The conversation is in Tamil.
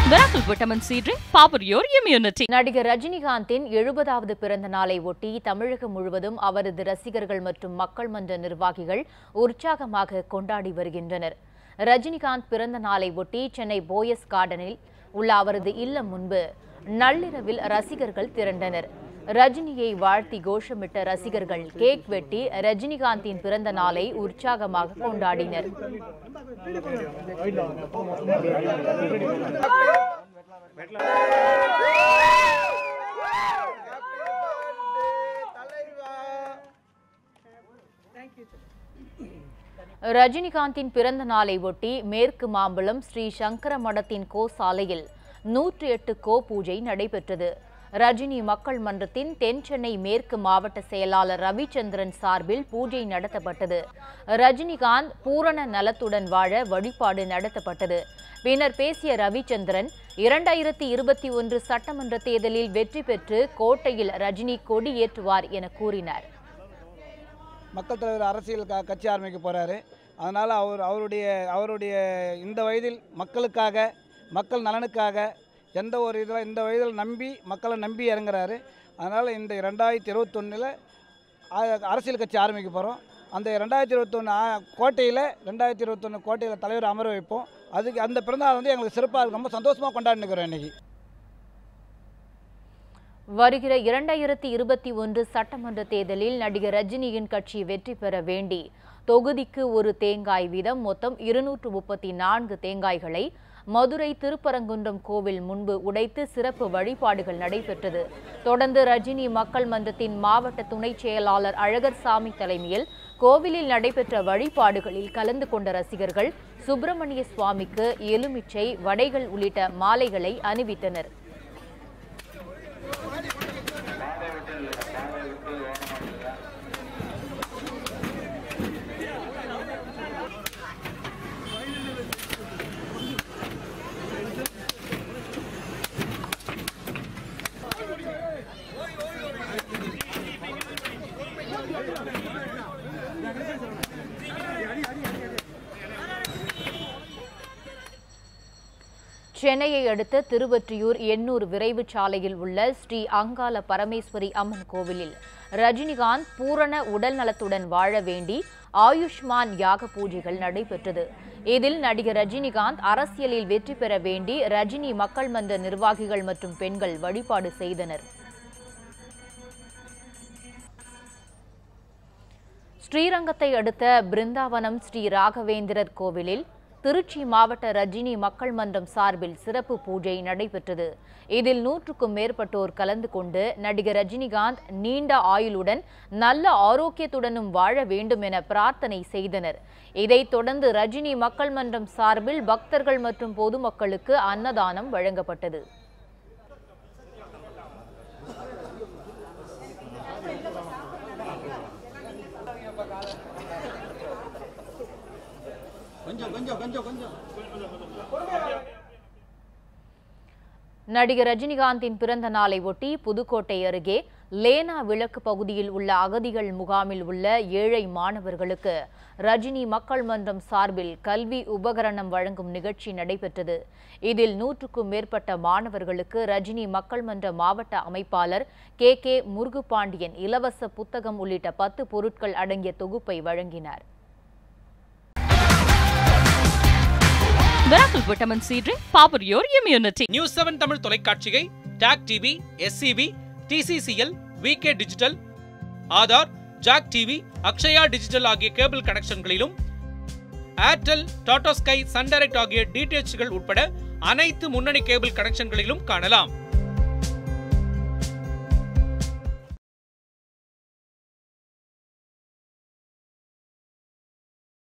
Miracle Vitamin C Drink, power your immunity. நடிகர் ரஜினிகாந்தின் எழுபதாவது பிறந்த நாளை ஒட்டி தமிழகம் முழுவதும் அவரது ரசிகர்கள் மற்றும் மக்கள் மன்ற நிர்வாகிகள் உற்சாகமாக கொண்டாடி வருகின்றனர் ரஜினிகாந்த் பிறந்த நாளை ஒட்டி சென்னை போயஸ் கார்டனில் உள்ள அவரது இல்லம் முன்பு நள்ளிரவில் ரசிகர்கள் திரண்டனர் ரஜினியை வாழ்த்தி கோஷமிட்ட ரசிகர்கள் கேக் வெட்டி ரஜினிகாந்தின் பிறந்த நாளை உற்சாகமாக கொண்டாடினர் ரஜினிகாந்தின் பிறந்த நாளை ஒட்டி மேற்கு மாம்பலம் ஸ்ரீ சங்கர மடத்தின் கோ சாலையில் நூற்றி எட்டு கோ பூஜை நடைபெற்றது ரஜினி மக்கள் மன்றத்தின் தென் சென்னை மேற்கு மாவட்ட செயலாளர் ரவிச்சந்திரன் சார்பில் பூஜை நடத்தப்பட்டது ரஜினிகாந்த் பூரண நலத்துடன் வாழ வழிபாடு நடத்தப்பட்டது பின்னர் பேசிய ரவிச்சந்திரன் இரண்டாயிரத்தி இருபத்தி ஒன்று சட்டமன்ற தேர்தலில் வெற்றி பெற்று கோட்டையில் ரஜினி கொடியேற்றுவார் என கூறினார் மக்கள் தலைவர் அரசியல் க கட்சி ஆரம்பிக்க போகிறாரு அதனால் அவர் அவருடைய அவருடைய இந்த வயதில் மக்களுக்காக மக்கள் நலனுக்காக எந்த ஒரு இதில் இந்த வயதில் நம்பி மக்களை நம்பி இறங்குறாரு அதனால் இந்த ரெண்டாயிரத்தி இருபத்தொன்னில் அரசியல் கட்சி ஆரம்பிக்க போகிறோம் அந்த ரெண்டாயிரத்தி இருபத்தொன்று கோட்டையில் ரெண்டாயிரத்தி இருபத்தொன்று கோட்டையில் தலைவர் அமர வைப்போம் அதுக்கு அந்த பிறந்தநாள் வந்து எங்களுக்கு சிறப்பாக இருக்கும் ரொம்ப சந்தோஷமாக கொண்டாடினுக்கிறோம் இன்றைக்கி வருகிற இரண்டாயிரத்தி இருபத்தி ஒன்று சட்டமன்ற தேர்தலில் நடிகர் ரஜினியின் கட்சி வெற்றி பெற வேண்டி தொகுதிக்கு ஒரு தேங்காய் வீதம் மொத்தம் இருநூற்று முப்பத்தி நான்கு தேங்காய்களை மதுரை திருப்பரங்குன்றம் கோவில் முன்பு உடைத்து சிறப்பு வழிபாடுகள் நடைபெற்றது தொடர்ந்து ரஜினி மக்கள் மன்றத்தின் மாவட்ட துணை செயலாளர் அழகர் சாமி தலைமையில் கோவிலில் நடைபெற்ற வழிபாடுகளில் கலந்து கொண்ட ரசிகர்கள் சுப்பிரமணிய சுவாமிக்கு எலுமிச்சை வடைகள் உள்ளிட்ட மாலைகளை அணிவித்தனர் சென்னையை அடுத்த திருவொற்றியூர் எண்ணூர் விரைவு சாலையில் உள்ள ஸ்ரீ அங்காள பரமேஸ்வரி அம்மன் கோவிலில் ரஜினிகாந்த் பூரண உடல் நலத்துடன் வாழ வேண்டி ஆயுஷ்மான் யாக பூஜைகள் நடைபெற்றது இதில் நடிகர் ரஜினிகாந்த் அரசியலில் வெற்றி பெற வேண்டி ரஜினி மக்கள் மன்ற நிர்வாகிகள் மற்றும் பெண்கள் வழிபாடு செய்தனர் ஸ்ரீரங்கத்தை அடுத்த பிருந்தாவனம் ஸ்ரீ ராகவேந்திரர் கோவிலில் திருச்சி மாவட்ட ரஜினி மக்கள் மன்றம் சார்பில் சிறப்பு பூஜை நடைபெற்றது இதில் நூற்றுக்கும் மேற்பட்டோர் கலந்து கொண்டு நடிகர் ரஜினிகாந்த் நீண்ட ஆயுளுடன் நல்ல ஆரோக்கியத்துடனும் வாழ வேண்டும் என பிரார்த்தனை செய்தனர் இதைத் தொடர்ந்து ரஜினி மக்கள் மன்றம் சார்பில் பக்தர்கள் மற்றும் பொதுமக்களுக்கு அன்னதானம் வழங்கப்பட்டது கொஞ்சம் கொஞ்சம் கொஞ்சம் கொஞ்சம் நடிகர் ரஜினிகாந்தின் பிறந்த நாளை ஒட்டி புதுக்கோட்டை அருகே லேனா விளக்கு பகுதியில் உள்ள அகதிகள் முகாமில் உள்ள ஏழை மாணவர்களுக்கு ரஜினி மக்கள் மன்றம் சார்பில் கல்வி உபகரணம் வழங்கும் நிகழ்ச்சி நடைபெற்றது இதில் நூற்றுக்கும் மேற்பட்ட மாணவர்களுக்கு ரஜினி மக்கள் மன்ற மாவட்ட அமைப்பாளர் கே கே முருகுபாண்டியன் இலவச புத்தகம் உள்ளிட்ட பத்து பொருட்கள் அடங்கிய தொகுப்பை வழங்கினார் Miracle Vitamin C Drink, power your immunity. News seven Tamil தொலைக்காட்சியை TAC TV SCV TCCL VK digital Aadhaar Jack TV Akshaya digital ஆகிய கேபிள் கனெக்ஷன்களிலும் Airtel Tata Sky Sun Direct ஆகிய டிடிஎச்கள் உட்பட அனைத்து முன்னணி கேபிள் கனெக்ஷன்களிலும் காணலாம்